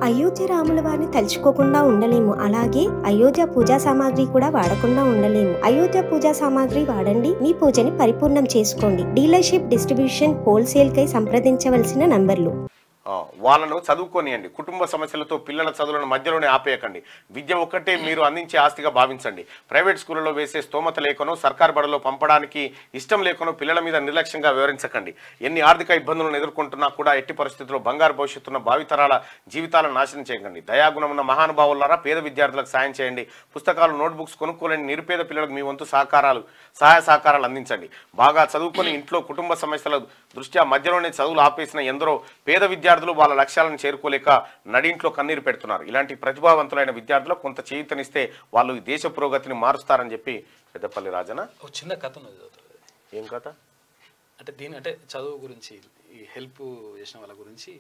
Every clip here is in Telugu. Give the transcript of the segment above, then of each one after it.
అయోధ్య రాముల వారిని తలుచుకోకుండా ఉండలేము అలాగే అయోధ్య పూజా సామాగ్రి కూడా వాడకుండా ఉండలేము అయోధ్య పూజా సామాగ్రి వాడండి మీ పూజని పరిపూర్ణం చేసుకోండి డీలర్షిప్ డిస్ట్రిబ్యూషన్ హోల్సేల్ కై సంప్రదించవలసిన నంబర్లు ఆ, వాళ్ళను చదువుకోనియండి కుటుంబ సమస్యలతో పిల్లల చదువులను మధ్యలోనే ఆపేయకండి విద్య ఒక్కటే మీరు అందించే ఆస్తిగా భావించండి ప్రైవేట్ స్కూళ్ళలో వేసే స్తోమత లేకనో సర్కార్ బడిలో పంపడానికి ఇష్టం లేకనో పిల్లల మీద నిర్లక్ష్యంగా వివరించకండి ఎన్ని ఆర్థిక ఇబ్బందులను ఎదుర్కొంటున్నా కూడా ఎట్టి పరిస్థితుల్లో బంగారు భవిష్యత్తున్న భావితరాల జీవితాలను నాశనం చేయకండి దయాగుణమున్న మహానుభావులారా పేద విద్యార్థులకు సాయం చేయండి పుస్తకాలు నోట్బుక్స్ కొనుక్కోలేని నిరుపేద పిల్లలకు మీ వంతు సహకారాలు సహాయ సహకారాలు అందించండి బాగా చదువుకొని ఇంట్లో కుటుంబ సమస్యల దృష్ట్యా మధ్యలోనే చదువులు ఆపేసిన ఎందరో పేద విద్యార్థులు వాళ్ళ లక్ష్యాలను చేరుకోలేక నడింట్లో కన్నీరు పెడుతున్నారు ఇలాంటి ప్రతిభావంతులైన విద్యార్థులకు కొంత చేయూతనిస్తే వాళ్ళు ఈ దేశ పురోగతిని మారుస్తారని చెప్పి పెద్దపల్లి రాజన ఒక చిన్న కథ ఉన్నది చదువుతుంది ఏం కథ అంటే దీని అంటే చదువు గురించి ఈ హెల్ప్ చేసిన వాళ్ళ గురించి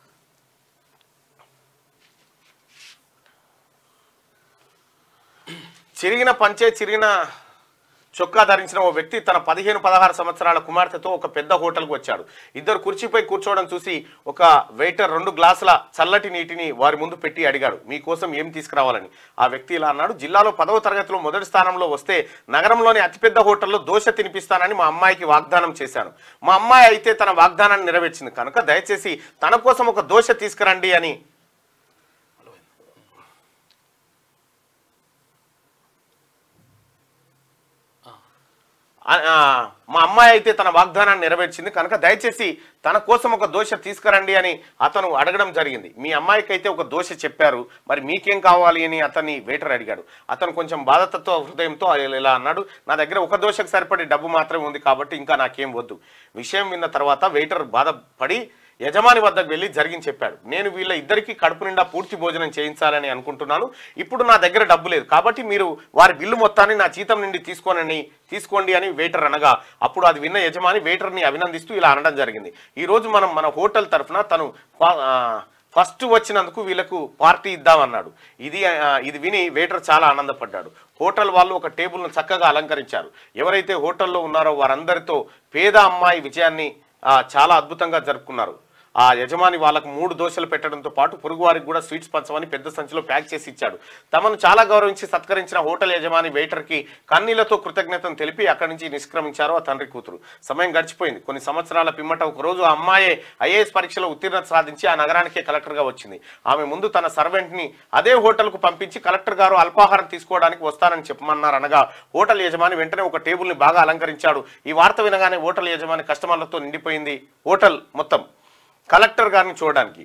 చిరిగిన పంచే చిరిగిన చొక్కా ధరించిన ఓ వ్యక్తి తన పదిహేను పదహారు సంవత్సరాల కుమార్తెతో ఒక పెద్ద హోటల్కు వచ్చాడు ఇద్దరు కుర్చీపై కూర్చోవడం చూసి ఒక వెయిటర్ రెండు గ్లాసుల చల్లటి నీటిని వారి ముందు పెట్టి అడిగాడు మీకోసం ఏం తీసుకురావాలని ఆ వ్యక్తి ఇలా అన్నాడు జిల్లాలో పదవ తరగతిలో మొదటి స్థానంలో వస్తే నగరంలోని అతిపెద్ద హోటల్లో దోశ తినిపిస్తానని మా అమ్మాయికి వాగ్దానం చేశాను మా అమ్మాయి అయితే తన వాగ్దానాన్ని నెరవేర్చింది కనుక దయచేసి తన కోసం ఒక దోశ తీసుకురండి అని ఆ- ఆ, మా అమ్మాయి అయితే తన వాగ్దానాన్ని నెరవేర్చింది కనుక దయచేసి తన కోసం ఒక దోశ తీసుకురండి అని అతను అడగడం జరిగింది మీ అమ్మాయికి అయితే ఒక దోశ చెప్పారు మరి మీకేం కావాలి అని అతన్ని వెయిటర్ అడిగాడు అతను కొంచెం బాధతత్వ హృదయంతో ఇలా అన్నాడు నా దగ్గర ఒక దోశకు సరిపడే డబ్బు మాత్రమే ఉంది కాబట్టి ఇంకా నాకేం వద్దు విషయం విన్న తర్వాత వెయిటర్ బాధపడి యజమాని వద్దకు వెళ్ళి జరిగింది చెప్పాడు నేను వీళ్ళ ఇద్దరికి కడుపు నిండా పూర్తి భోజనం చేయించాలని అనుకుంటున్నాను ఇప్పుడు నా దగ్గర డబ్బు లేదు కాబట్టి మీరు వారి బిల్లు మొత్తాన్ని నా జీతం నుండి తీసుకోనని తీసుకోండి అని వెయిటర్ అనగా అప్పుడు అది విన్న యజమాని వెయిటర్ని అభినందిస్తూ ఇలా అనడం జరిగింది ఈ రోజు మనం మన హోటల్ తరఫున తను పా- ఆ, ఫస్ట్ వచ్చినందుకు వీళ్ళకు పార్టీ ఇద్దామన్నాడు ఇది ఆ, ఇది విని వెయిటర్ చాలా ఆనందపడ్డాడు హోటల్ వాళ్ళు ఒక టేబుల్ను చక్కగా అలంకరించారు ఎవరైతే హోటల్లో ఉన్నారో వారందరితో పేద అమ్మాయి విజయాన్ని ఆ, చాలా అద్భుతంగా జరుపుకున్నారు ఆ యజమాని వాళ్ళకు మూడు దోశలు పెట్టడంతో పాటు పొరుగు వారికి కూడా స్వీట్స్ పంచమని పెద్ద సంచిలో ప్యాక్ చేసి ఇచ్చాడు తమను చాలా గౌరవించి సత్కరించిన హోటల్ యజమాని వెయిటర్కి కన్నీళ్లతో కృతజ్ఞతను తెలిపి అక్కడి నుంచి నిష్క్రమించారు ఆ తండ్రి కూతురు సమయం గడిచిపోయింది కొన్ని సంవత్సరాల పిమ్మట ఒక రోజు ఆ అమ్మాయే ఐఏఎస్ పరీక్షలో ఉత్తీర్ణత సాధించి ఆ నగరానికే కలెక్టర్గా వచ్చింది ఆమె ముందు తన సర్వెంట్ని అదే హోటల్కు పంపించి కలెక్టర్ గారు అల్పాహారం తీసుకోవడానికి వస్తానని చెప్పమన్నారు అనగా హోటల్ యజమాని వెంటనే ఒక టేబుల్ని బాగా అలంకరించాడు ఈ వార్త వినగానే హోటల్ యజమాని కస్టమర్లతో నిండిపోయింది హోటల్ మొత్తం కలెక్టర్ గారిని చూడడానికి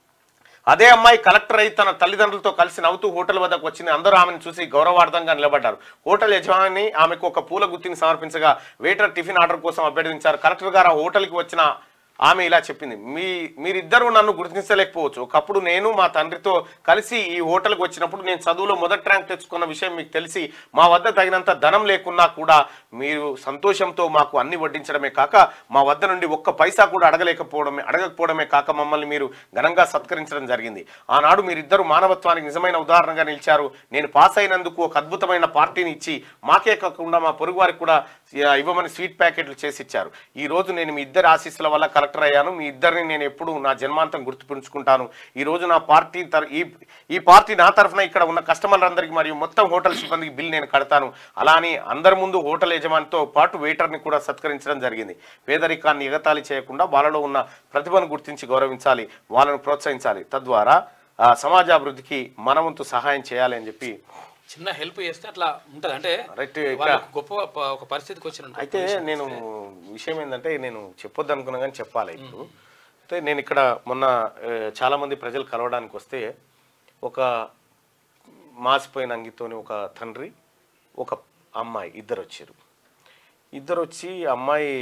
అదే అమ్మాయి కలెక్టర్ అయి తన తల్లిదండ్రులతో కలిసి నవ్వుతూ హోటల్ వద్దకు వచ్చింది అందరూ ఆమెను చూసి గౌరవార్థంగా నిలబడ్డారు హోటల్ యజమాని ఆమెకు ఒక పూల గుత్తిని సమర్పించగా వెయిటర్ టిఫిన్ ఆర్డర్ కోసం అభ్యర్థించారు కలెక్టర్ గారు ఆ హోటల్కి వచ్చిన ఆమె ఇలా చెప్పింది మీ మీరిద్దరూ నన్ను గుర్తించలేకపోవచ్చు ఒకప్పుడు నేను మా తండ్రితో కలిసి ఈ హోటల్కి వచ్చినప్పుడు నేను చదువులో మొదటి ర్యాంక్ తెచ్చుకున్న విషయం మీకు తెలిసి మా వద్ద తగినంత ధనం లేకున్నా కూడా మీరు సంతోషంతో మాకు అన్ని వడ్డించడమే కాక మా వద్ద నుండి ఒక్క పైసా కూడా అడగలేకపోవడమే అడగకపోవడమే కాక మమ్మల్ని మీరు ఘనంగా సత్కరించడం జరిగింది ఆనాడు మీరిద్దరు మానవత్వానికి నిజమైన ఉదాహరణగా నిలిచారు నేను పాస్ అయినందుకు ఒక అద్భుతమైన పార్టీని ఇచ్చి మాకే కాకుండా మా పొరుగు వారికి కూడా ఆ, ఇవ్వమని స్వీట్ ప్యాకెట్లు చేసి ఇచ్చారు ఈ రోజు నేను మీ ఇద్దరి ఆశీస్సుల వల్ల కలెక్టర్ అయ్యాను మీ ఇద్దరిని నేను ఎప్పుడు నా జన్మాంతం గుర్తుపుంచుకుంటాను ఈ రోజు నా పార్టీ తర ఈ ఈ పార్టీ నా తరఫున ఇక్కడ ఉన్న కస్టమర్లందరికీ మరియు మొత్తం హోటల్ సిబ్బందికి బిల్ నేను కడతాను అలా అని అందరి ముందు హోటల్ యజమానితో పాటు వెయిటర్ని కూడా సత్కరించడం జరిగింది పేదరికాన్ని ఎగతాళి చేయకుండా వాళ్ళలో ఉన్న ప్రతిభను గుర్తించి గౌరవించాలి వాళ్ళను ప్రోత్సహించాలి తద్వారా ఆ, సమాజాభివృద్ధికి మనవంతు సహాయం చేయాలి అని చెప్పి చిన్న హెల్ప్ చేస్తే అట్లా ఉంటది అంటే రైట్ వాళ్ళు గొప్ప ప- ఒక పరిస్థితికి వచ్చిన అయితే నేను విషయం ఏంటంటే నేను చెప్పొద్దు అనుకున్నా కానీ చెప్పాలి ఇప్పుడు అయితే నేను ఇక్కడ మొన్న ఆ, చాలా మంది ప్రజలు కలవడానికి వస్తే ఒక మాసిపోయిన అంగితోని ఒక తండ్రి ఒక అమ్మాయి ఇద్దరు వచ్చారు ఇద్దరు వచ్చి అమ్మాయి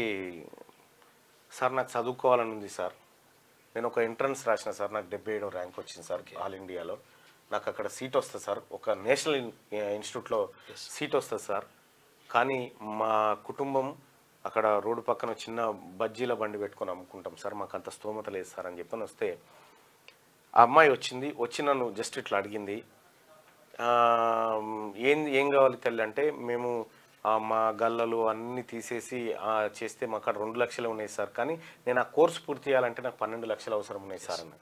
సార్ నాకు చదువుకోవాలని ఉంది సార్ నేను ఒక ఎంట్రన్స్ రాసిన సార్ నాకు డెబ్బై ఏడో ర్యాంక్ వచ్చింది సార్ ఆల్ ఇండియాలో నాకు అక్కడ సీట్ వస్తుంది సార్ ఒక నేషనల్ ఇన్- ఇన్స్టిట్యూట్లో సీట్ వస్తుంది సార్ కానీ మా కుటుంబం అక్కడ రోడ్డు పక్కన చిన్న బజ్జీల బండి పెట్టుకొని అమ్ముకుంటాం సార్ మాకు అంత స్తోమత లేదు సార్ అని చెప్పని వస్తే ఆ అమ్మాయి వచ్చింది వచ్చి నన్ను జస్ట్ ఇట్లా అడిగింది ఆ, ఏం ఏం కావాలి తల్లి అంటే మేము ఆ, మా గల్లలు అన్నీ తీసేసి ఆ, చేస్తే మాకు అక్కడ రెండు లక్షలు ఉన్నాయి సార్ కానీ నేను ఆ కోర్సు పూర్తి చేయాలంటే నాకు పన్నెండు లక్షలు అవసరం ఉన్నాయి సార్ అన్న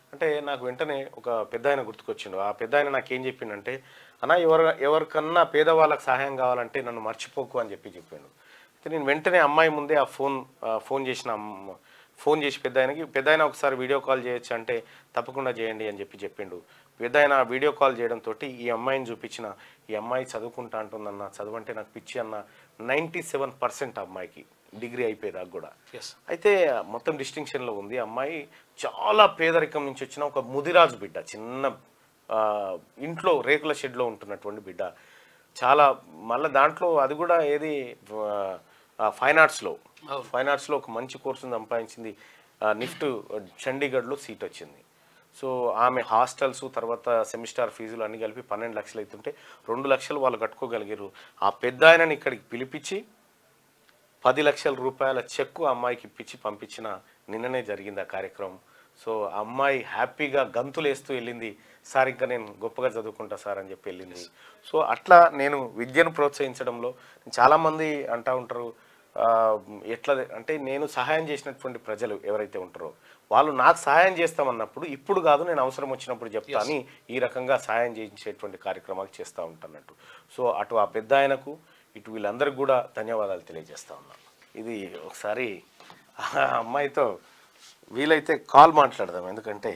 అంటే నాకు వెంటనే ఒక పెద్ద ఆయన గుర్తుకొచ్చిండు ఆ పెద్ద ఆయన నాకేం చెప్పిండంటే అన్న ఎవరు ఎవరికన్నా పేదవాళ్ళకి సహాయం కావాలంటే నన్ను మర్చిపోకు అని చెప్పి చెప్పిండు అయితే నేను వెంటనే అమ్మాయి ముందే ఆ ఫోన్ ఆ ఫోన్ చేసిన అమ్మ- ఫోన్ చేసి పెద్ద ఆయనకి పెద్ద ఆయన ఒకసారి వీడియో కాల్ చేయొచ్చు అంటే తప్పకుండా చేయండి అని చెప్పి చెప్పిండు పెద్ద ఆయన వీడియో కాల్ చేయడంతో ఈ అమ్మాయిని చూపించిన ఈ అమ్మాయి చదువుకుంటా అంటుందన్న చదువంటే నాకు పిచ్చి అన్న నైంటీ సెవెన్ పర్సెంట్ అమ్మాయికి డిగ్రీ అయిపోయేదాకా కూడా ఎస్ అయితే మొత్తం డిస్టింక్షన్లో ఉంది అమ్మాయి చాలా పేదరికం నుంచి వచ్చిన ఒక ముదిరాజు బిడ్డ చిన్న ఆ, ఇంట్లో రేకుల షెడ్లో ఉంటున్నటువంటి బిడ్డ చాలా మళ్ళీ దాంట్లో అది కూడా ఏది ఆ, ఫైన్ ఆర్ట్స్లో అవును. ఫైన్ ఆర్ట్స్లో ఒక మంచి కోర్సును సంపాదించింది ఆ, నిఫ్ట్ చండీగఢ్లో సీట్ వచ్చింది సో ఆమె హాస్టల్స్ తర్వాత సెమిస్టార్ ఫీజులు అన్ని కలిపి పన్నెండు లక్షలు అవుతుంటే రెండు లక్షలు వాళ్ళు కట్టుకోగలిగారు ఆ పెద్ద ఆయనని ఇక్కడికి పిలిపించి పది లక్షల రూపాయల చెక్కు అమ్మాయికి ఇప్పించి పంపించిన నిన్ననే జరిగింది ఆ కార్యక్రమం సో ఆ అమ్మాయి హ్యాపీగా గంతులేస్తూ వెళ్ళింది సార్ ఇంకా నేను గొప్పగా చదువుకుంటా సార్ అని చెప్పి వెళ్ళింది సో అట్లా నేను విద్యను ప్రోత్సహించడంలో చాలామంది అంటా ఉంటారు ఆ, ఎట్లా అంటే నేను సహాయం చేసినటువంటి ప్రజలు ఎవరైతే ఉంటారో వాళ్ళు నాకు సహాయం చేస్తామన్నప్పుడు ఇప్పుడు కాదు నేను అవసరం వచ్చినప్పుడు చెప్తా అని ఈ రకంగా సహాయం చేయించేటువంటి కార్యక్రమాలు చేస్తూ ఉంటానట్టు సో అటు ఆ పెద్ద ఆయనకు ఇటు వీళ్ళందరికీ కూడా ధన్యవాదాలు తెలియజేస్తా ఉన్నాను ఇది ఒకసారి ఆ అమ్మాయితో వీలైతే కాల్ మాట్లాడదాం ఎందుకంటే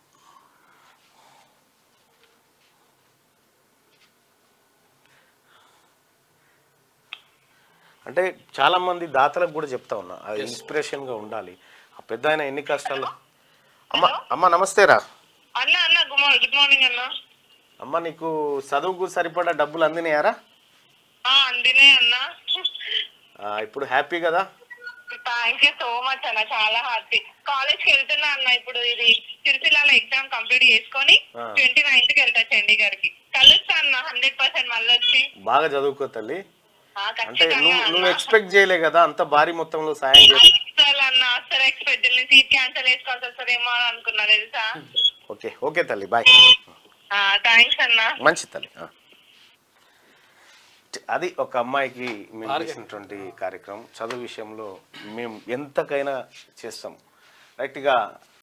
అంటే చాలా మంది దాతలకు కూడా చెప్తా ఉన్నా అది ఇన్స్పిరేషన్ గా ఉండాలి ఆ పెద్ద ఆయన ఎన్ని కష్టాలు అమ్మ అమ్మ నమస్తేరా అన్న అన్న గుడ్ మార్నింగ్ గుడ్ మార్నింగ్ అన్న అమ్మ నీకు చదువుకు సరిపడా డబ్బులు అందినాయారా ఆ, అందినే అన్న ఆ, ఇప్పుడు హ్యాపీ కదా థ్యాంక్ యూ సో మచ్ అన్న చాలా హ్యాపీ కాలేజ్ కి వెళ్తున్నా అన్న ఇప్పుడు ఇది సిరిసిల్లాలో ఎగ్జామ్ కంప్లీట్ చేసుకొని ఆ. ట్వంటీ నైన్త్ కి వెళ్తా చండీగఢ్ కి కలుస్తా అన్న హండ్రెడ్ పర్సెంట్ మళ్ళీ వచ్చి బాగా చదువుకో తల్లి ఆ, అంటే ఖచ్చితంగా నువ్వు అన్న. నువ్వు ఎక్స్పెక్ట్ చేయలే కదా అంత భారీ మొత్తంలో సాయం చేసి అస్సలు అన్న అస్సలు ఎక్స్పెక్ట్ నేను సీట్ క్యాన్సిల్ చేసుకోవాల్సి వస్తుందేమో అని అనుకున్నా తెలుసా ఓకే ఓకే తల్లి బాయ్ థ్యాంక్స్ అన్న మంచి తల్లి ఆ. అది ఒక అమ్మాయికి మేము చేసినటువంటి కార్యక్రమం చదువు విషయంలో మేము ఎంతకైనా చేస్తాం రైట్గా